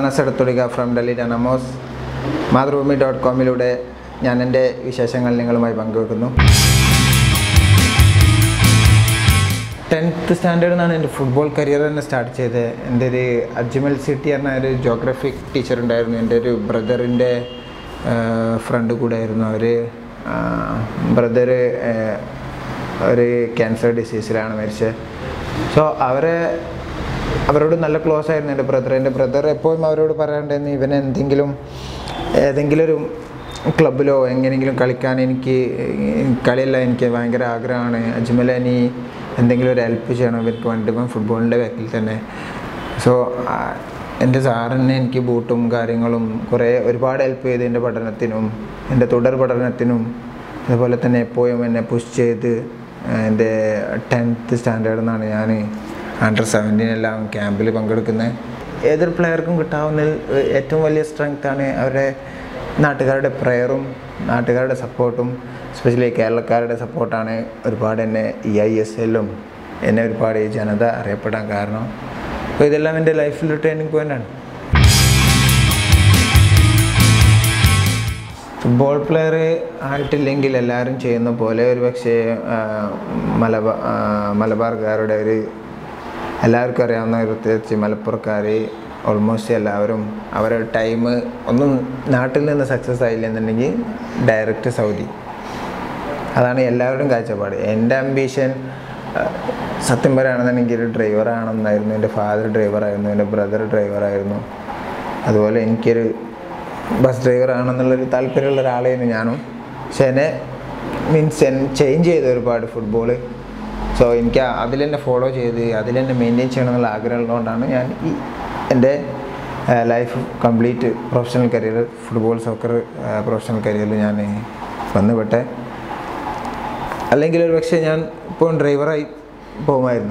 Anas Edathodika from Delhi Dynamos Mathrubhumi dot കോമിലൂടെ ഞാൻ എൻ്റെ വിശേഷങ്ങൾ നിങ്ങളുമായി പങ്കുവെക്കുന്നു ടെൻത്ത് സ്റ്റാൻഡേർഡിൽ നിന്നാണ് എൻ്റെ ഫുട്ബോൾ കരിയർ തന്നെ സ്റ്റാർട്ട് ചെയ്തത് എൻ്റെ ഒരു അജ്മൽ സിറ്റി എന്ന ഒരു ജോഗ്രഫിക് ടീച്ചർ ഉണ്ടായിരുന്നു എൻ്റെ ഒരു ബ്രദറിൻ്റെ ഫ്രണ്ട് കൂടെ ആയിരുന്നു അവർ ബ്രദർ ഒരു ക്യാൻസർ ഡിസീസിലാണ് മരിച്ചത് സോ അവരെ അവരോട് നല്ല ക്ലോസ് ആയിരുന്നു എൻ്റെ ബ്രദർ എൻ്റെ ബ്രദർ എപ്പോഴും അവരോട് പറയാണ്ടായിരുന്നു ഇവൻ എന്തെങ്കിലും ഏതെങ്കിലും ഒരു ക്ലബിലോ എങ്ങനെയെങ്കിലും കളിക്കാൻ എനിക്ക് കളിയല്ല എനിക്ക് ഭയങ്കര ആഗ്രഹമാണ് അജ്മല നീ എന്തെങ്കിലും ഒരു ഹെൽപ്പ് ചെയ്യണം ഇവർക്ക് വേണ്ടി ഇപ്പം ഫുട്ബോളിൻ്റെ ബാക്കിൽ തന്നെ സോ എൻ്റെ സാറിന് എനിക്ക് ബൂട്ടും കാര്യങ്ങളും കുറേ ഒരുപാട് ഹെൽപ്പ് ചെയ്ത് എൻ്റെ പഠനത്തിനും എൻ്റെ തുടർ പഠനത്തിനും അതുപോലെ തന്നെ എപ്പോഴും എന്നെ പുഷ് ചെയ്ത് എൻ്റെ ടെൻത്ത് സ്റ്റാൻഡേർഡിൽ നിന്നാണ് ഞാൻ അണ്ടർ സെവൻറ്റീൻ എല്ലാം ക്യാമ്പിൽ പങ്കെടുക്കുന്നത് ഏതൊരു പ്ലെയർക്കും കിട്ടാവുന്ന ഏറ്റവും വലിയ സ്ട്രെങ്ത്താണ് അവരുടെ നാട്ടുകാരുടെ പ്രയറും നാട്ടുകാരുടെ സപ്പോർട്ടും എസ്പെഷ്യലി കേരളക്കാരുടെ സപ്പോർട്ടാണ് ഒരുപാട് എന്നെ ഇ ഐ എസ് എല്ലും എന്നെ ഒരുപാട് ഈ ജനത അറിയപ്പെടാൻ കാരണം അപ്പോൾ ഇതെല്ലാം എൻ്റെ ലൈഫിൽ ടേണിംഗ് പോയിൻ്റാണ് ഫുട്ബോൾ പ്ലെയർ ആയിട്ടില്ലെങ്കിൽ എല്ലാവരും ചെയ്യുന്ന പോലെ ഒരു പക്ഷേ മലബാർ മലബാർക്കാരുടെ ഒരു എല്ലാവർക്കും അറിയാവുന്ന ഒരു പ്രത്യേകിച്ച് മലപ്പുറക്കാർ ഓൾമോസ്റ്റ് എല്ലാവരും അവരുടെ ടൈം ഒന്നും നാട്ടിൽ നിന്ന് സക്സസ് ആയില്ല എന്നുണ്ടെങ്കിൽ ഡയറക്റ്റ് സൗദി അതാണ് എല്ലാവരുടെയും കാഴ്ചപ്പാട് എൻ്റെ അംബീഷൻ സത്യം പറയുകയാണെന്നുണ്ടെങ്കിൽ ഒരു ഡ്രൈവറാണെന്നായിരുന്നു എൻ്റെ ഫാദർ ഡ്രൈവറായിരുന്നു എൻ്റെ ബ്രദർ ഡ്രൈവറായിരുന്നു അതുപോലെ എനിക്കൊരു ബസ് ഡ്രൈവർ ആണെന്നുള്ളൊരു താല്പര്യമുള്ള ഒരാളായിരുന്നു ഞാനും പക്ഷെ എന്നെ മീൻസ് എൻ ചേഞ്ച് ചെയ്തു ഒരുപാട് ഫുട്ബോൾ സോ എനിക്ക് അതിൽ തന്നെ ഫോളോ ചെയ്ത് അതിൽ തന്നെ മെയിൻറ്റെയിൻ ചെയ്യണം എന്നുള്ള ആഗ്രഹം ഉള്ളതുകൊണ്ടാണ് ഞാൻ ഈ എൻ്റെ life complete professional career football soccer professional കരിയറിൽ ഞാൻ വന്നുപെട്ടെ അല്ലെങ്കിൽ ഒരു പക്ഷേ ഞാൻ ഇപ്പോൾ ഡ്രൈവറായി പോകുമായിരുന്നു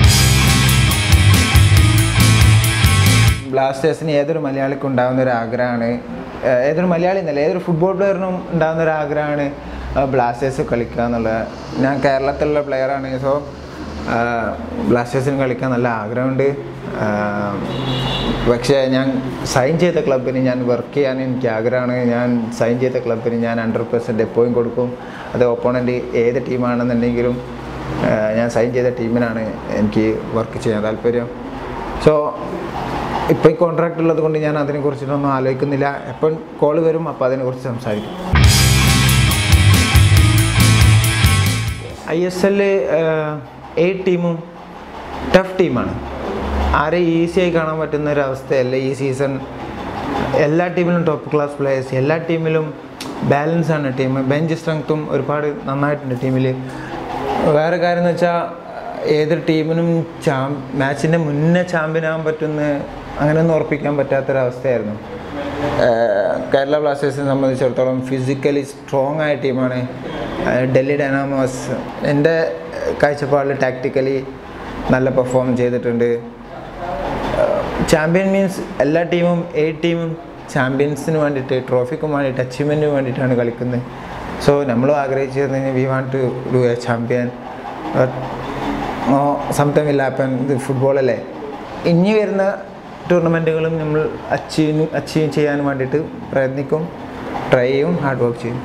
ബ്ലാസ്റ്റേഴ്സിന് ഏതൊരു മലയാളിക്കും ഉണ്ടാകുന്ന ഒരു ആഗ്രഹമാണ് ഏതൊരു മലയാളി എന്നല്ല ഏതൊരു ഫുട്ബോൾ പ്ലെയറിനും ഉണ്ടാകുന്ന ഒരു ആഗ്രഹമാണ് ബ്ലാസ്റ്റേഴ്സ് കളിക്കുക എന്നുള്ളത് ഞാൻ കേരളത്തിലുള്ള പ്ലെയറാണ് സോ ബ്ലാസ്റ്റേഴ്സിന് കളിക്കാൻ നല്ല ആഗ്രഹമുണ്ട് പക്ഷേ ഞാൻ സൈൻ ചെയ്ത ക്ലബിന് ഞാൻ വർക്ക് ചെയ്യാൻ എനിക്ക് ആഗ്രഹമാണ് ഞാൻ സൈൻ ചെയ്ത ക്ലബിന് ഞാൻ ഹൺഡ്രഡ് പെർസെൻറ്റ് എപ്പോഴും കൊടുക്കും അത് ഒപ്പോണൻറ്റ് ഏത് ടീമാണെന്നുണ്ടെങ്കിലും ഞാൻ സൈൻ ചെയ്ത ടീമിനാണ് എനിക്ക് വർക്ക് ചെയ്യാൻ താല്പര്യം സോ ഇപ്പോൾ ഈ കോൺട്രാക്റ്റ് ഉള്ളത് കൊണ്ട് ഞാൻ അതിനെക്കുറിച്ചിട്ടൊന്നും ആലോചിക്കുന്നില്ല എപ്പം കോൾ വരും അപ്പോൾ അതിനെക്കുറിച്ച് സംസാരിക്കും ഐ എസ് എൽ എയ്റ്റ് ടീമും ടഫ് ടീമാണ് ആരെ ഈസിയായി കാണാൻ പറ്റുന്ന ഒരു അവസ്ഥയല്ല ഈ സീസൺ എല്ലാ ടീമിലും ടോപ്പ് ക്ലാസ് പ്ലേയേഴ്സ് എല്ലാ ടീമിലും ബാലൻസ് ആണ് ടീം ബെഞ്ച് സ്ട്രെങ്ത്തും ഒരുപാട് നന്നായിട്ടുണ്ട് ടീമിൽ വേറെ കാര്യം എന്ന് വെച്ചാൽ ഏതൊരു ടീമിനും ചാം മാച്ചിൻ്റെ മുന്നേ ചാമ്പ്യൻ ആകാൻ പറ്റുന്ന അങ്ങനെയൊന്നും ഉറപ്പിക്കാൻ പറ്റാത്തൊരവസ്ഥയായിരുന്നു കേരള ബ്ലാസ്റ്റേഴ്സിനെ സംബന്ധിച്ചിടത്തോളം ഫിസിക്കലി സ്ട്രോങ് ആയ ടീമാണ് ഡൽഹി ഡൈനാമോസ് എൻ്റെ കാഴ്ചപ്പാടിൽ ടാക്ടിക്കലി നല്ല പെർഫോം ചെയ്തിട്ടുണ്ട് ചാമ്പ്യൻ മീൻസ് എല്ലാ ടീമും എയ്റ്റ് ടീമും ചാമ്പ്യൻസിന് വേണ്ടിയിട്ട് ട്രോഫിക്കും വേണ്ടിയിട്ട് അച്ചീവ്മെൻറ്റിന് വേണ്ടിയിട്ടാണ് കളിക്കുന്നത് സോ നമ്മളും ആഗ്രഹിച്ചിരുന്നെങ്കിൽ we want to do a champion something will happen ഇത് ഫുട്ബോളല്ലേ ഇനി വരുന്ന ടൂർണമെൻറ്റുകളും നമ്മൾ അച്ചീവ് അച്ചീവ് ചെയ്യാൻ വേണ്ടിയിട്ട് പ്രയത്നിക്കും ട്രൈ ചെയ്യും ഹാർഡ് വർക്ക് ചെയ്യും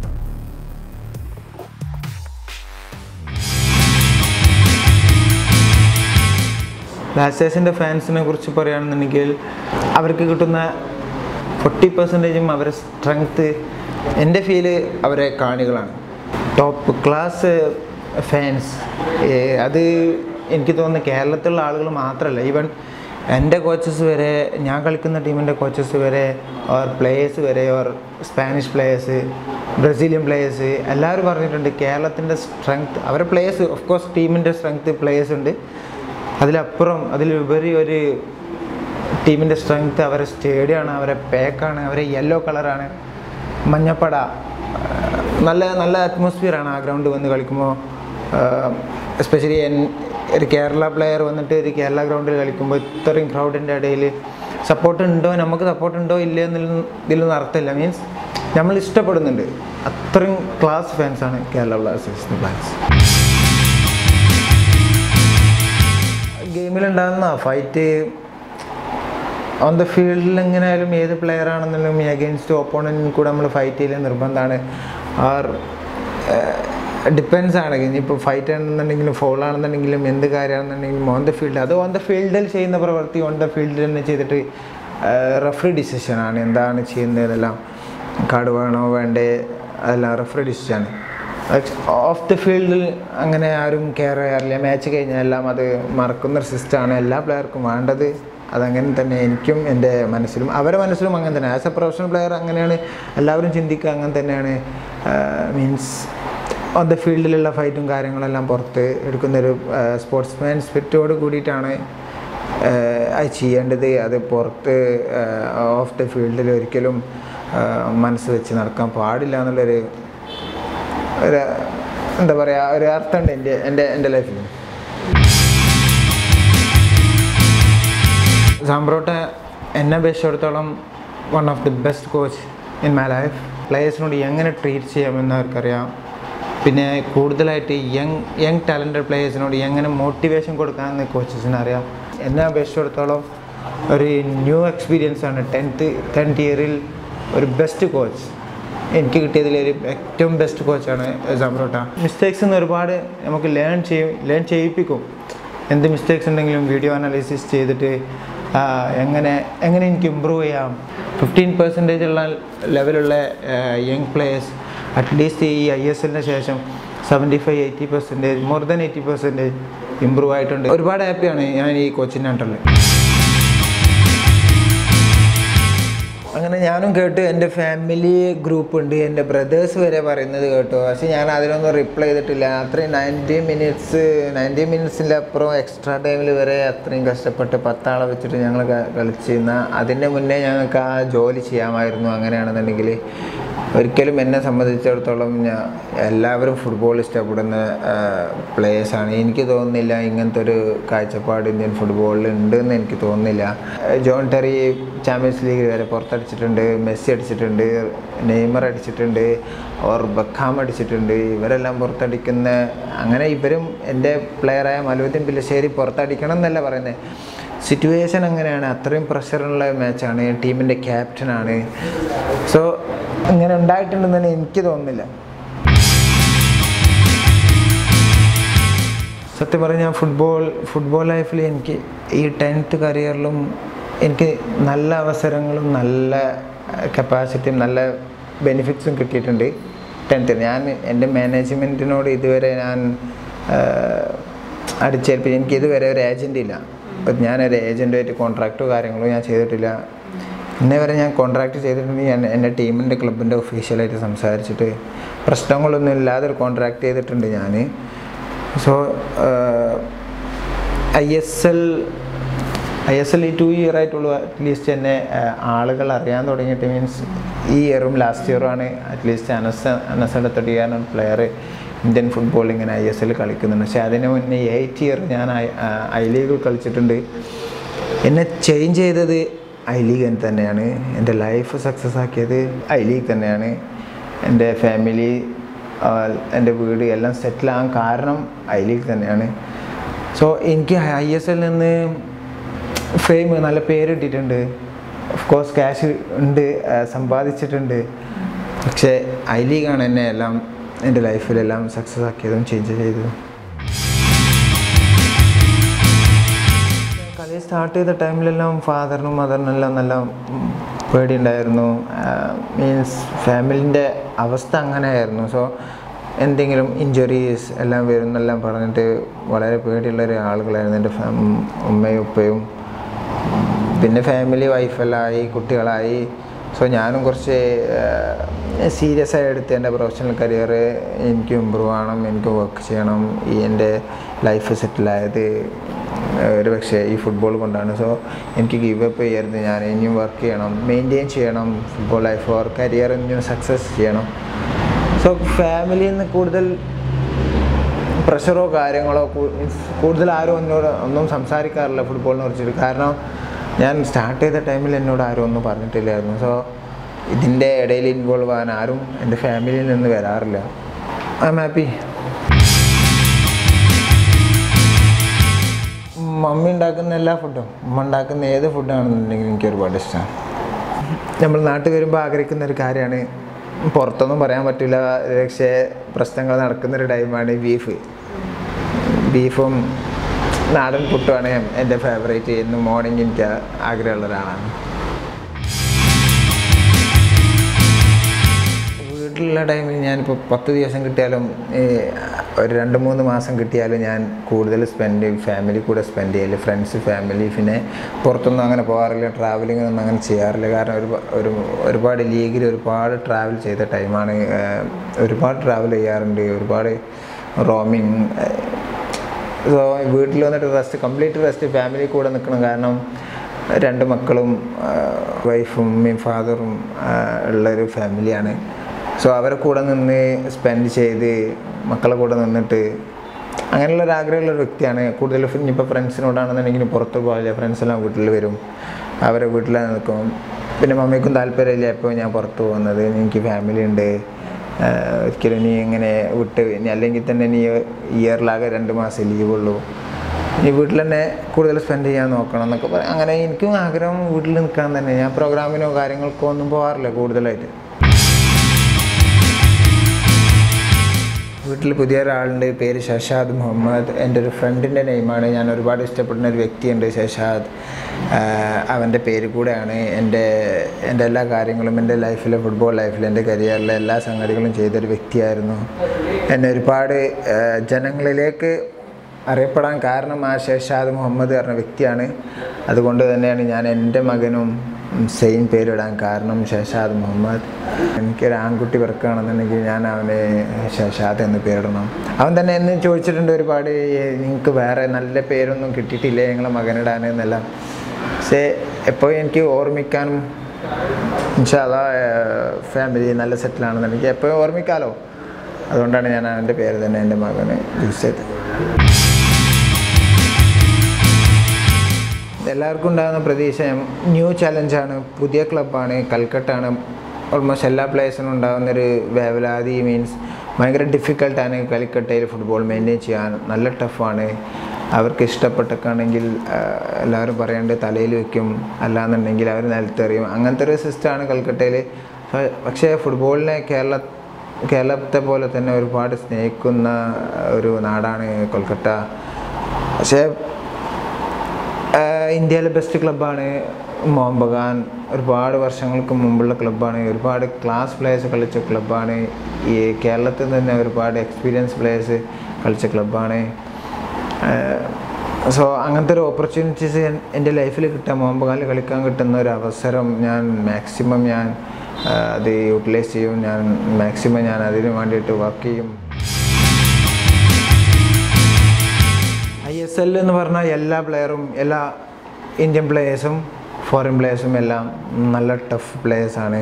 ബ്ലാസ്റ്റേഴ്സിൻ്റെ ഫാൻസിനെ കുറിച്ച് പറയുകയാണെന്നുണ്ടെങ്കിൽ അവർക്ക് കിട്ടുന്ന ഫോർട്ടി പെർസെൻറ്റേജും അവരുടെ സ്ട്രെങ്ത്ത് എൻ്റെ ഫീല് അവരെ കാണികളാണ് ടോപ്പ് ക്ലാസ് ഫാൻസ് അത് എനിക്ക് തോന്നുന്നു കേരളത്തിലുള്ള ആളുകൾ മാത്രമല്ല ഈവൻ എൻ്റെ കോച്ചസ് വരെ ഞാൻ കളിക്കുന്ന ടീമിൻ്റെ കോച്ചസ് വരെ ഓർ പ്ലേയേഴ്സ് വരെ or Spanish players Brazilian players എല്ലാവരും പറഞ്ഞിട്ടുണ്ട് കേരളത്തിൻ്റെ സ്ട്രെങ്ത് അവരുടെ പ്ലേയേഴ്സ് ഓഫ് കോഴ്സ് ടീമിൻ്റെ സ്ട്രെങ്ത് പ്ലേയേഴ്സ് ഉണ്ട് അതിലപ്പുറം അതിലുപരി ഒരു ടീമിൻ്റെ സ്ട്രെങ്ത് അവരെ സ്റ്റേഡിയമാണ് അവരെ പാക്കാണ് അവരെ യെല്ലോ കളറാണ് മഞ്ഞപ്പട നല്ല നല്ല അറ്റ്മോസ്ഫിയറാണ് ആ ഗ്രൗണ്ട് വന്ന് കളിക്കുമ്പോൾ എസ്പെഷ്യലി ഒരു കേരള പ്ലെയർ വന്നിട്ട് ഒരു കേരള ഗ്രൗണ്ടിൽ കളിക്കുമ്പോൾ ഇത്രയും ക്രൗഡിൻ്റെ ഇടയിൽ സപ്പോർട്ട് ഉണ്ടോ നമുക്ക് സപ്പോർട്ട് ഉണ്ടോ ഇല്ല എന്നുള്ള ഇതിലൊന്നും അർത്ഥമില്ല മീൻസ് നമ്മൾ ഇഷ്ടപ്പെടുന്നുണ്ട് അത്രയും ക്ലാസ് ഫാൻസാണ് കേരള ബ്ലാസ്റ്റേഴ്സിൻ്റെ ഫാൻസ് ഗെയിമിലുണ്ടാകുന്ന ഫൈറ്റ് ഓൺ ദ ഫീൽഡിൽ എങ്ങനെയായാലും ഏത് പ്ലെയർ ആണെന്നുണ്ടെങ്കിലും അഗെയിൻസ്റ്റ് ഓപ്പോണൻറ്റിന് കൂടെ നമ്മൾ ഫൈറ്റ് ചെയ്യൽ നിർബന്ധമാണ് ആർ ഡിപ്പെൻസ് ആണ് ഇനിയിപ്പോൾ ഫൈറ്റ് ആണെന്നുണ്ടെങ്കിലും ഫോൾ ആണെന്നുണ്ടെങ്കിലും എന്ത് കാര്യമാണെന്നുണ്ടെങ്കിലും ഓൺ ദ ഫീൽഡ് അത് ഓൺ ദ ഫീൽഡിൽ ചെയ്യുന്ന പ്രവൃത്തി ഓൺ ദ ഫീൽഡിൽ തന്നെ ചെയ്തിട്ട് റഫറി ഡിസിഷനാണ് എന്താണ് ചെയ്യുന്നതെല്ലാം കാർഡ് വേണോ വേണ്ടേ അതെല്ലാം റഫറി ഡിസിഷനാണ് ഓഫ് ദ ഫീൽഡിൽ അങ്ങനെ ആരും കെയർ ചെയ്യാറില്ല മാച്ച് കഴിഞ്ഞാൽ എല്ലാം അത് മറക്കുന്ന ഒരു സിസ്റ്റമാണ് എല്ലാ പ്ലെയർക്കും വേണ്ടത് അതങ്ങനെ തന്നെ എനിക്കും എൻ്റെ മനസ്സിലും അവരുടെ മനസ്സിലും അങ്ങനെ തന്നെ ആസ് എ പ്രൊഫഷണൽ പ്ലെയർ അങ്ങനെയാണ് എല്ലാവരും ചിന്തിക്കുക അങ്ങനെ തന്നെയാണ് മീൻസ് ഓൺ ദ ഫീൽഡിലുള്ള ഫൈറ്റും കാര്യങ്ങളെല്ലാം പുറത്ത് എടുക്കുന്നൊരു സ്പോർട്സ്മാൻ സ്പിരിറ്റോട് കൂടിയിട്ടാണ് അത് ചെയ്യേണ്ടത് അത് പുറത്ത് ഓഫ് ദ ഫീൽഡിൽ ഒരിക്കലും മനസ്സ് വെച്ച് നടക്കാൻ പാടില്ല എന്നുള്ളൊരു ഒരു എന്താ പറയുക ഒരു അർത്ഥമുണ്ട് എൻ്റെ എൻ്റെ എൻ്റെ ലൈഫിൽ സാമ്പ്രോട്ട എന്നെ അപേക്ഷിച്ചിടത്തോളം one of the best coach in my life പ്ലേയേഴ്സിനോട് എങ്ങനെ ട്രീറ്റ് ചെയ്യാമെന്ന് അവർക്കറിയാം പിന്നെ കൂടുതലായിട്ട് യങ് യങ് ടാലൻറ്റഡ് പ്ലേയേഴ്സിനോട് എങ്ങനെ മോട്ടിവേഷൻ കൊടുക്കാമെന്ന് കോച്ചസിന് അറിയാം എന്നെ അപേക്ഷിച്ചിടത്തോളം ഒരു ന്യൂ എക്സ്പീരിയൻസ് ആണ് ടെൻത്ത് ടെൻത്ത് ഇയറിൽ ഒരു ബെസ്റ്റ് കോച്ച് എനിക്ക് കിട്ടിയതിൽ ഒരു ഏറ്റവും ബെസ്റ്റ് കോച്ചാണ് സാമ്പ്രോട്ട മിസ്റ്റേക്സ് നിന്ന് ഒരുപാട് നമുക്ക് ലേൺ ചെയ്യും ലേൺ ചെയ്യിപ്പിക്കും എന്ത് മിസ്റ്റേക്സ് ഉണ്ടെങ്കിലും വീഡിയോ അനാലിസിസ് ചെയ്തിട്ട് ആ, എങ്ങനെ എങ്ങനെ എനിക്ക് ഇമ്പ്രൂവ് ചെയ്യാം ഫിഫ്റ്റീൻ പെർസെൻറ്റേജ് ഉള്ള ലെവലുള്ള യങ് പ്ലേയേഴ്സ് അറ്റ്ലീസ്റ്റ് ഈ ഐ എസ് എല്ലിന് ശേഷം seventy five eighty percentage more than eighty percentage improve ആയിട്ടുണ്ട് ഒരുപാട് ഹാപ്പിയാണ് ഞാൻ ഈ കോച്ചിൻ്റെ അണ്ടറിൽ അങ്ങനെ ഞാനും കേട്ട് എൻ്റെ ഫാമിലി ഗ്രൂപ്പ് ഉണ്ട് എൻ്റെ ബ്രദേഴ്സ് വരെ പറയുന്നത് കേട്ടു പക്ഷെ ഞാൻ അതിനൊന്നും റിപ്ലൈ ചെയ്തിട്ടില്ല അത്രയും നയൻറ്റി മിനിറ്റ്സ് നയൻറ്റി മിനിറ്റ്സിൻ്റെ അപ്പുറം എക്സ്ട്രാ ടൈമിൽ വരെ അത്രയും കഷ്ടപ്പെട്ട് പത്താളെ വെച്ചിട്ട് ഞങ്ങൾ കളിച്ചിരുന്ന അതിൻ്റെ മുന്നേ ഞങ്ങൾക്ക് ആ ജോലി ചെയ്യാമായിരുന്നു അങ്ങനെയാണെന്നുണ്ടെങ്കിൽ ഒരിക്കലും എന്നെ സംബന്ധിച്ചിടത്തോളം ഞാൻ എല്ലാവരും ഫുട്ബോൾ ഇഷ്ടപ്പെടുന്ന പ്ലേയേഴ്സാണ് എനിക്ക് തോന്നുന്നില്ല ഇങ്ങനത്തെ ഒരു കാഴ്ചപ്പാട് ഇന്ത്യൻ ഫുട്ബോളിൽ ഉണ്ടെന്ന് എനിക്ക് തോന്നുന്നില്ല ജോൺ ടെറി ചാമ്പ്യൻസ് ലീഗ് വരെ പുറത്തടിച്ചിട്ടുണ്ട് മെസ്സി അടിച്ചിട്ടുണ്ട് നെയ്മർ അടിച്ചിട്ടുണ്ട് ഓർ ബക്കാം അടിച്ചിട്ടുണ്ട് ഇവരെല്ലാം പുറത്തടിക്കുന്ന അങ്ങനെ ഇവരും എൻ്റെ പ്ലെയറായ മലുദ്ദീൻ പില്ലശ്ശേരി പുറത്തടിക്കണം എന്നല്ല പറയുന്നത് സിറ്റുവേഷൻ അങ്ങനെയാണ് അത്രയും പ്രഷറുള്ള മാച്ചാണ് ടീമിൻ്റെ ക്യാപ്റ്റനാണ് സോ ഇങ്ങനെ ഉണ്ടായിട്ടുണ്ടെന്ന് തന്നെ എനിക്ക് തോന്നുന്നില്ല സത്യം പറഞ്ഞാൽ ഫുട്ബോൾ ഫുട്ബോൾ ലൈഫിൽ എനിക്ക് ഈ ടെൻത്ത് കരിയറിലും എനിക്ക് നല്ല അവസരങ്ങളും നല്ല കപ്പാസിറ്റിയും നല്ല ബെനിഫിറ്റ്സും കിട്ടിയിട്ടുണ്ട് ടെൻത്തിൽ ഞാൻ എൻ്റെ മാനേജ്മെൻറ്റിനോട് ഇതുവരെ ഞാൻ അടിച്ചേൽപ്പിച്ച് എനിക്ക് ഇതുവരെ ഒരു ഏജൻ്റ് ഇല്ല അപ്പം ഞാനൊരു ഏജൻറ്റുമായിട്ട് കോൺട്രാക്റ്റോ കാര്യങ്ങളോ ഞാൻ ചെയ്തിട്ടില്ല ഇന്നേ വരെ ഞാൻ കോൺട്രാക്ട് ചെയ്തിട്ടുണ്ടെങ്കിൽ ഞാൻ എൻ്റെ ടീമിൻ്റെ ക്ലബിൻ്റെ ഒഫീഷ്യലായിട്ട് സംസാരിച്ചിട്ട് പ്രശ്നങ്ങളൊന്നും ഇല്ലാതെ ഒരു കോൺട്രാക്ട് ചെയ്തിട്ടുണ്ട് ഞാൻ so I S L I S L ഈ ടു ഇയർ ആയിട്ടുള്ളൂ അറ്റ്ലീസ്റ്റ് എന്നെ ആ, ആളുകൾ അറിയാൻ തുടങ്ങിയിട്ട് മീൻസ് ഈ ഇയറും ലാസ്റ്റ് ഇയറും ആണ് അറ്റ്ലീസ്റ്റ് അനസ് അനസയുടെ തൊടിയാനാണ് പ്ലെയർ ഇന്ത്യൻ ഫുട്ബോൾ ഇങ്ങനെ ഐ എസ് എൽ കളിക്കുന്നുണ്ട് പക്ഷേ അതിന് മുന്നേ എയ്റ്റ് ഇയർ ഞാൻ ഐ- ആ, ഐ ലീഗ് കളിച്ചിട്ടുണ്ട് എന്നെ ചേഞ്ച് ചെയ്തത് ഐ ലീഗ് തന്നെയാണ് എൻ്റെ ലൈഫ് സക്സസ് ആക്കിയത് ഐ ലീഗ് തന്നെയാണ് എൻ്റെ ഫാമിലി എൻ്റെ വീട് എല്ലാം സെറ്റിൽ ആകാൻ കാരണം ഐ ലീഗ് തന്നെയാണ് സോ എനിക്ക് ഐ എസ് എല്ലിൽ നിന്ന് ഫെയിം നല്ല പേര് കിട്ടിയിട്ടുണ്ട് ഓഫ് കോഴ്സ് ക്യാഷ് ഉണ്ട് ആ, സമ്പാദിച്ചിട്ടുണ്ട് പക്ഷേ ഐ ലീഗാണ് എന്നെ എല്ലാം എൻ്റെ ലൈഫിലെല്ലാം സക്സസ് ആക്കിയതും ചേഞ്ച് ചെയ്തതും കളി സ്റ്റാർട്ട് ചെയ്ത ടൈമിലെല്ലാം ഫാദറിനും മദറിനും എല്ലാം നല്ല ഉം, പേടിയുണ്ടായിരുന്നു മീൻസ് ഫാമിലിൻ്റെ അവസ്ഥ അങ്ങനെയായിരുന്നു സോ എന്തെങ്കിലും ഇഞ്ചുറീസ് എല്ലാം വരുന്നെല്ലാം പറഞ്ഞിട്ട് വളരെ പേടിയുള്ള ഒരു ആളുകളായിരുന്നു എൻ്റെ ഫാം ഉമ്മയും ഉപ്പയും പിന്നെ ഫാമിലി വൈഫെല്ലാം ആയി കുട്ടികളായി സോ ഞാനും കുറച്ച് സീരിയസ് ആയി എടുത്ത് എൻ്റെ പ്രൊഫഷണൽ കരിയർ എനിക്ക് ഇമ്പ്രൂവ് ആവണം എനിക്ക് വർക്ക് ചെയ്യണം ഈ എൻ്റെ ലൈഫ് സെറ്റിലായത് ഒരു പക്ഷേ ഈ ഫുട്ബോൾ കൊണ്ടാണ് സോ എനിക്ക് ഗീവ് അപ്പ് ചെയ്യരുത് ഞാൻ ഇനിയും വർക്ക് ചെയ്യണം മെയിൻറ്റെയിൻ ചെയ്യണം ഫുട്ബോൾ ലൈഫ് ഓർ കരിയർ ഇനിയും സക്സസ് ചെയ്യണം സോ ഫാമിലിയിൽ നിന്ന് കൂടുതൽ പ്രഷറോ കാര്യങ്ങളോ കൂ- means കൂടുതൽ ആരും എന്നോട് ഒന്നും സംസാരിക്കാറില്ല ഫുട്ബോളിനെ കുറിച്ചിട്ട് കാരണം ഞാൻ സ്റ്റാർട്ട് ചെയ്ത ടൈമിൽ എന്നോട് ആരും ഒന്നും പറഞ്ഞിട്ടില്ലായിരുന്നു സോ ഇതിൻ്റെ ഇടയിൽ ഇൻവോൾവ് ആകാൻ ആരും എൻ്റെ ഫാമിലിയിൽ നിന്ന് വരാറില്ല ഐ എം ഹാപ്പി മമ്മി ഉണ്ടാക്കുന്ന എല്ലാ ഫുഡും ഉമ്മ ഉണ്ടാക്കുന്ന ഏത് ഫുഡാണെന്നുണ്ടെങ്കിലും എനിക്ക് ഒരുപാട് ഇഷ്ടമാണ് നമ്മൾ നാട്ടിൽ വരുമ്പോൾ ആഗ്രഹിക്കുന്ന ഒരു കാര്യമാണ് പുറത്തൊന്നും പറയാൻ പറ്റില്ല പക്ഷേ പ്രശ്നങ്ങൾ നടക്കുന്നൊരു ടൈമാണ് ബീഫ് ബീഫും നാടൻ പുട്ടുമാണ് എൻ്റെ ഫേവറേറ്റ് ഇന്ന് മോർണിംഗ് എനിക്ക് ആഗ്രഹമുള്ള ഒരാളാണ് വീട്ടിലുള്ള ടൈമിൽ ഞാനിപ്പോൾ പത്ത് ദിവസം കിട്ടിയാലും ഈ ഒരു രണ്ട് മൂന്ന് മാസം കിട്ടിയാലും ഞാൻ കൂടുതൽ സ്പെൻഡ് ഫാമിലി കൂടെ സ്പെൻഡ് ചെയ്യല് ഫ്രണ്ട്സ് ഫാമിലി പിന്നെ പുറത്തൊന്നും അങ്ങനെ പോകാറില്ല ട്രാവലിങ്ങിനൊന്നും അങ്ങനെ ചെയ്യാറില്ല കാരണം ഒരു ഒരു ഒരുപാട് ലീഗിൽ ഒരുപാട് ട്രാവൽ ചെയ്ത ടൈമാണ് ഒരുപാട് ട്രാവൽ ചെയ്യാറുണ്ട് ഒരുപാട് റോമിങ് സോ വീട്ടിൽ വന്നിട്ട് റെസ്റ്റ് കംപ്ലീറ്റ് റെസ്റ്റ് ഫാമിലി കൂടെ നിൽക്കണം കാരണം രണ്ട് മക്കളും വൈഫും ഉമ്മയും ഫാദറും ഉള്ളൊരു ഫാമിലിയാണ് സോ അവരെ കൂടെ നിന്ന് സ്പെൻഡ് ചെയ്ത് മക്കളെ കൂടെ നിന്നിട്ട് അങ്ങനെയുള്ള ഒരു ആഗ്രഹമുള്ള ഒരു വ്യക്തിയാണ് കൂടുതൽ ഇനിയിപ്പോൾ ഫ്രണ്ട്സിനോടാണെന്നുണ്ടെങ്കിൽ പുറത്ത് പോകില്ല ഫ്രണ്ട്സെല്ലാം വീട്ടിൽ വരും അവരെ വീട്ടിൽ നിൽക്കും പിന്നെ മമ്മിക്കും താല്പര്യമില്ല എപ്പോൾ ഞാൻ പുറത്ത് പോകുന്നത് എനിക്ക് ഫാമിലി ഉണ്ട് ആഹ് ഒരിക്കലും നീ ഇങ്ങനെ വിട്ട് ഇനി അല്ലെങ്കിൽ തന്നെ നീ ഇയറിലാകെ രണ്ട് മാസം ലീവുള്ളൂ നീ വീട്ടിൽ തന്നെ കൂടുതൽ സ്പെൻഡ് ചെയ്യാൻ നോക്കണം എന്നൊക്കെ പറയും അങ്ങനെ എനിക്കും ആഗ്രഹം വീട്ടിൽ നിൽക്കാൻ തന്നെ ഞാൻ പ്രോഗ്രാമിനോ കാര്യങ്ങൾക്കോ ഒന്നും പോകാറില്ല കൂടുതലായിട്ട് വീട്ടിൽ പുതിയ ഒരാളുണ്ട് പേര് ശശാദ് മുഹമ്മദ് എൻ്റെ ഒരു ഫ്രണ്ടിൻ്റെ നെയിമാണ് ഞാൻ ഒരുപാട് ഇഷ്ടപ്പെടുന്ന ഒരു വ്യക്തിയുണ്ട് ശശാദ് ആഹ് അവൻ്റെ പേര് കൂടെയാണ് എൻ്റെ എൻ്റെ എല്ലാ കാര്യങ്ങളും എൻ്റെ ലൈഫിലെ ഫുട്ബോൾ ലൈഫിൽ എൻ്റെ കരിയറിലെ എല്ലാ സംഗതികളും ചെയ്തൊരു വ്യക്തിയായിരുന്നു എന്നെ ഒരുപാട് ആഹ് ജനങ്ങളിലേക്ക് അറിയപ്പെടാൻ കാരണം ആ ശേഷാദ് മുഹമ്മദ് പറഞ്ഞ വ്യക്തിയാണ് അതുകൊണ്ട് തന്നെയാണ് ഞാൻ എൻ്റെ മകനും സെയിം പേരിടാൻ കാരണം ശേഷാദ് മുഹമ്മദ് എനിക്കൊരു ആൺകുട്ടി പിറക്കുകയാണെന്നുണ്ടെങ്കിൽ ഞാൻ അവനെ ശേഷാദ് എന്ന് പേരിടണം അവൻ തന്നെ എന്നെ ചോദിച്ചിട്ടുണ്ട് ഒരുപാട് നിങ്ങൾക്ക് വേറെ നല്ല പേരൊന്നും കിട്ടിയിട്ടില്ലേ ഞങ്ങളെ മകനിടാൻ എന്നെല്ലാം പക്ഷേ എപ്പോഴും എനിക്ക് ഓർമ്മിക്കാനും ഇൻഷാല്ല ഫാമിലി നല്ല സെറ്റിലാണെന്നുണ്ടെങ്കിൽ എപ്പോഴും ഓർമ്മിക്കാമല്ലോ അതുകൊണ്ടാണ് ഞാൻ അവൻ്റെ പേര് തന്നെ എൻ്റെ മകന് യൂസ് ചെയ്തത് എല്ലാവർക്കും ഉണ്ടാകുന്ന പ്രതീക്ഷ ന്യൂ ചലഞ്ചാണ് പുതിയ ക്ലബ്ബാണ് കൽക്കട്ടാണ് ഓൾമോസ്റ്റ് എല്ലാ പ്ലേയേഴ്സിനും ഉണ്ടാകുന്നൊരു വേവലാതി മീൻസ് ഭയങ്കര ഡിഫിക്കൽട്ടാണ് കലിക്കട്ടയിൽ ഫുട്ബോൾ മെയിൻറ്റെയിൻ ചെയ്യാൻ നല്ല ടഫാണ് അവർക്ക് ഇഷ്ടപ്പെട്ടൊക്കെയാണെങ്കിൽ എല്ലാവരും പറയാണ്ട് തലയിൽ വെക്കും അല്ലാന്നുണ്ടെങ്കിൽ അവർ നിലത്തെറിയും അങ്ങനത്തെ ഒരു സിസ്റ്റമാണ് കൽക്കട്ടയിൽ പക്ഷേ ഫുട്ബോളിനെ കേരള കേരളത്തെ പോലെ തന്നെ ഒരുപാട് സ്നേഹിക്കുന്ന ഒരു നാടാണ് കൊൽക്കട്ട പക്ഷേ ആഹ് ഇന്ത്യയിലെ ബെസ്റ്റ് ക്ലബ്ബാണ് മോഹൻ ബഗാൻ ഒരുപാട് വർഷങ്ങൾക്ക് മുമ്പുള്ള ക്ലബ്ബാണ് ഒരുപാട് ക്ലാസ് പ്ലേയേഴ്സ് കളിച്ച ക്ലബ്ബാണ് ഈ കേരളത്തിൽ തന്നെ ഒരുപാട് എക്സ്പീരിയൻസ് പ്ലേയേഴ്സ് കളിച്ച ക്ലബ്ബാണ് സോ അങ്ങനത്തെ ഒരു ഓപ്പർച്യൂണിറ്റീസ് എൻ്റെ ലൈഫിൽ കിട്ടുക മോഹൻ ബഗാനിൽ കളിക്കാൻ കിട്ടുന്ന ഒരു അവസരം ഞാൻ മാക്സിമം ഞാൻ ആഹ് അത് യൂട്ടിലൈസ് ചെയ്യും ഞാൻ മാക്സിമം ഞാൻ അതിന് വേണ്ടിയിട്ട് വർക്ക് ചെയ്യും ഐ എസ് എൽ എന്ന് പറഞ്ഞാൽ എല്ലാ പ്ലെയറും എല്ലാ ഇന്ത്യൻ പ്ലേയേഴ്സും ഫോറിൻ പ്ലേയേഴ്സും എല്ലാം നല്ല ടഫ് പ്ലേയേഴ്സാണ്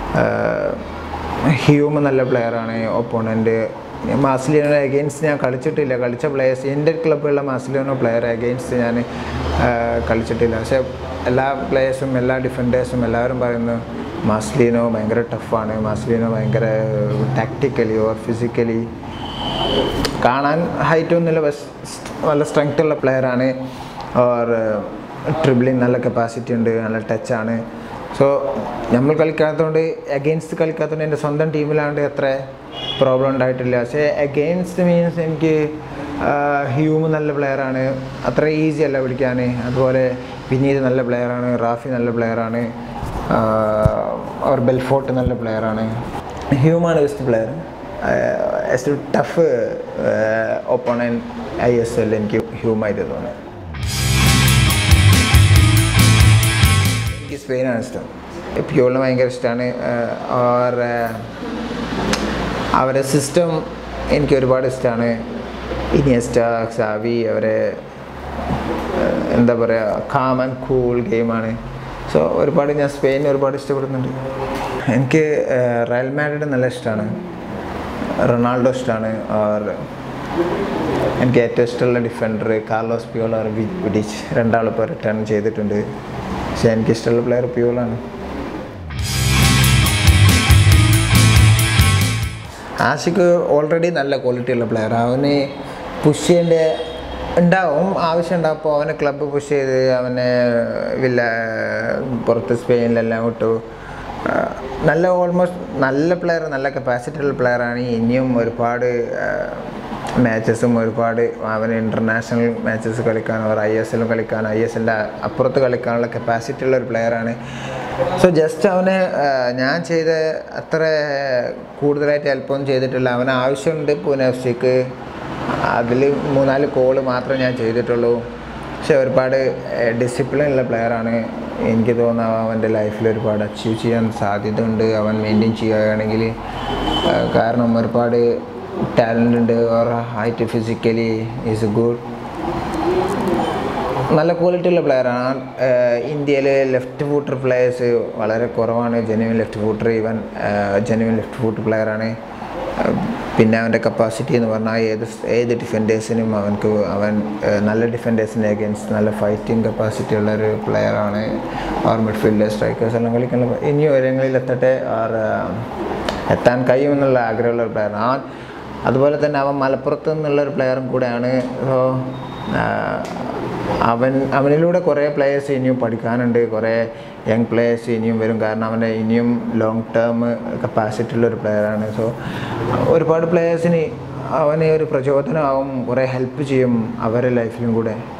ഹ്യൂമ നല്ല പ്ലെയറാണ് ഒപ്പോണൻറ്റ് മാസ്ലിയോനെ അഗെയിൻസ്റ്റ് ഞാൻ കളിച്ചിട്ടില്ല കളിച്ച പ്ലേയേഴ്സ് എൻ്റെ ക്ലബ്ബുള്ള മാസ്ലിയോനോ പ്ലെയർ അഗെയിൻസ്റ്റ് ഞാൻ കളിച്ചിട്ടില്ല പക്ഷേ എല്ലാ പ്ലേയേഴ്സും എല്ലാ ഡിഫൻഡേഴ്സും എല്ലാവരും പറയുന്നു മാസ്ലിനോ ഭയങ്കര ടഫാണ് മാസ്ലിനോ ഭയങ്കര ടാക്റ്റിക്കലി ഓർ ഫിസിക്കലി കാണാൻ ഹൈറ്റ് ഒന്നുമില്ല ബസ് നല്ല സ്ട്രെങ്ത് ഉള്ള പ്ലെയറാണ് ഓർ ട്രിബിളിങ് നല്ല കപ്പാസിറ്റി ഉണ്ട് നല്ല ടച്ചാണ് സോ നമ്മൾ കളിക്കാത്തതുകൊണ്ട് അഗെയിൻസ്റ്റ് കളിക്കാത്തതുകൊണ്ട് എൻ്റെ സ്വന്തം ടീമിലാണ്ട് അത്ര പ്രോബ്ലം ഉണ്ടായിട്ടില്ല പക്ഷേ അഗെയിൻസ്റ്റ് മീൻസ് എനിക്ക് ഹ്യൂമ് നല്ല പ്ലെയറാണ് അത്ര ഈസി അല്ല പിടിക്കാൻ അതുപോലെ വിനീത് നല്ല പ്ലെയറാണ് റാഫി നല്ല പ്ലെയറാണ് അവർ ബെൽഫോർട്ട് നല്ല പ്ലെയറാണ് ഹ്യൂമാണ് best player is tough opponent I S L എനിക്ക് ഹ്യൂമായിട്ട് തോന്നി എനിക്ക് സ്പെയിനാണ് ഇഷ്ടം പ്യൂളിന് ഭയങ്കര ഇഷ്ടമാണ് ഓർ അവരെ സിസ്റ്റം എനിക്ക് ഒരുപാട് ഇഷ്ടമാണ് ഇനിയസ്റ്റ സാവി അവരെ ഏഹ്, എന്താ പറയുക കാം ആൻഡ് കൂൾ ഗെയിമാണ് സോ ഒരുപാട് ഞാൻ സ്പെയിൻ ഒരുപാട് ഇഷ്ടപ്പെടുന്നുണ്ട് എനിക്ക് ഏഹ്, റയൽ മാഡ്രിഡ് നല്ല ഇഷ്ടമാണ് റൊണാൾഡോ ഇഷ്ടമാണ് ഓർ എനിക്ക് ഏറ്റവും ഇഷ്ടമുള്ള ഡിഫൻഡർ കാർലോസ് പിയോൾ ഓർ വി വിഡിച്ച് രണ്ടാളിപ്പോൾ റിട്ടേൺ ചെയ്തിട്ടുണ്ട് പക്ഷേ എനിക്ക് ഇഷ്ടമുള്ള പ്ലെയർ പിയോളാണ് ആഷിക്ക് ഓൾറെഡി നല്ല ക്വാളിറ്റി ഉള്ള പ്ലെയർ അവന് പുഷ് ചെയ്യേണ്ട ഉണ്ടാവും ആവശ്യം ഉണ്ടാവും അപ്പോൾ അവനെ ക്ലബ്ബ് പുഷ് ചെയ്ത് അവനെ വില്ല പുറത്ത് സ്പെയിനിലെല്ലാം വിട്ടു ആ, നല്ല ഓൾമോസ്റ്റ് നല്ല പ്ലെയർ നല്ല കപ്പാസിറ്റി ഉള്ള പ്ലെയറാണ് ഇനിയും ഒരുപാട് മാച്ചസും ഒരുപാട് അവന് ഇൻ്റർനാഷണൽ മാച്ചസ് കളിക്കാനോ ഐ എസ് എല്ലും കളിക്കാനോ ഐ എസ് എല്ലിൻ്റെ അപ്പുറത്ത് കളിക്കാനുള്ള കപ്പാസിറ്റി ഉള്ള ഒരു പ്ലെയറാണ് സോ ജസ്റ്റ് അവന് ആ, ഞാൻ ചെയ്ത അത്ര കൂടുതലായിട്ട് ഹെൽപ്പൊന്നും ചെയ്തിട്ടില്ല അവന് ആവശ്യമുണ്ട് പൂനെ എഫ് സിക്ക് അതിൽ മൂന്നാല് കോള് മാത്രമേ ഞാൻ ചെയ്തിട്ടുള്ളൂ പക്ഷെ ഒരുപാട് ഡിസിപ്ലിൻ ഉള്ള പ്ലെയറാണ് എനിക്ക് തോന്നുന്നു അവൻ്റെ ലൈഫിൽ ഒരുപാട് അച്ചീവ് ചെയ്യാൻ സാധ്യത ഉണ്ട് അവൻ മെയിൻറ്റെയിൻ ചെയ്യുകയാണെങ്കിൽ ആ, കാരണം ഒരുപാട് ടാലൻ്റ് ഉണ്ട് or height physically is good നല്ല ക്വാളിറ്റി ഉള്ള പ്ലെയറാണ് ഇന്ത്യയിൽ ലെഫ്റ്റ് ഫൂട്ടർ പ്ലെയേഴ്സ് വളരെ കുറവാണ് genuine left footer even genuine left foot പ്ലെയറാണ് പിന്നെ അവൻ്റെ കപ്പാസിറ്റി എന്ന് പറഞ്ഞാൽ ഏത് സ് ഏത് ഡിഫൻഡേഴ്സിനും അവൻക്ക് അവൻ ഏഹ്, നല്ല ഡിഫൻഡേഴ്സിനെ അഗേൻസ്റ്റ് നല്ല ഫൈറ്റിംഗ് കപ്പാസിറ്റി ഉള്ള ഒരു പ്ലെയറാണ് അവർ മിഡ്ഫീൽഡ് സ്ട്രൈക്കേഴ്സ് എല്ലാം കളിക്കുന്ന ഇനി ഉയരങ്ങളിൽ എത്തട്ടെ അവർ എത്താൻ കഴിയുമെന്നുള്ള ആഗ്രഹമുള്ള ഒരു പ്ലെയറാണ് ആ അതുപോലെ തന്നെ അവൻ മലപ്പുറത്ത് നിന്നുള്ള ഒരു പ്ലെയറും കൂടെയാണ് സോ അവൻ അവനിലൂടെ കുറേ പ്ലേയേഴ്സ് ഇനിയും പഠിക്കാനുണ്ട് കുറേ യങ് പ്ലേയേഴ്സ് ഇനിയും വരും കാരണം അവൻ്റെ ഇനിയും ലോങ് ടേം കപ്പാസിറ്റി ഉള്ള ഒരു പ്ലെയറാണ് സോ ഒരുപാട് പ്ലേയേഴ്സിന് അവന് ഒരു പ്രചോദനമാവും കുറേ ഹെൽപ്പ് ചെയ്യും അവരുടെ ലൈഫിലും കൂടെ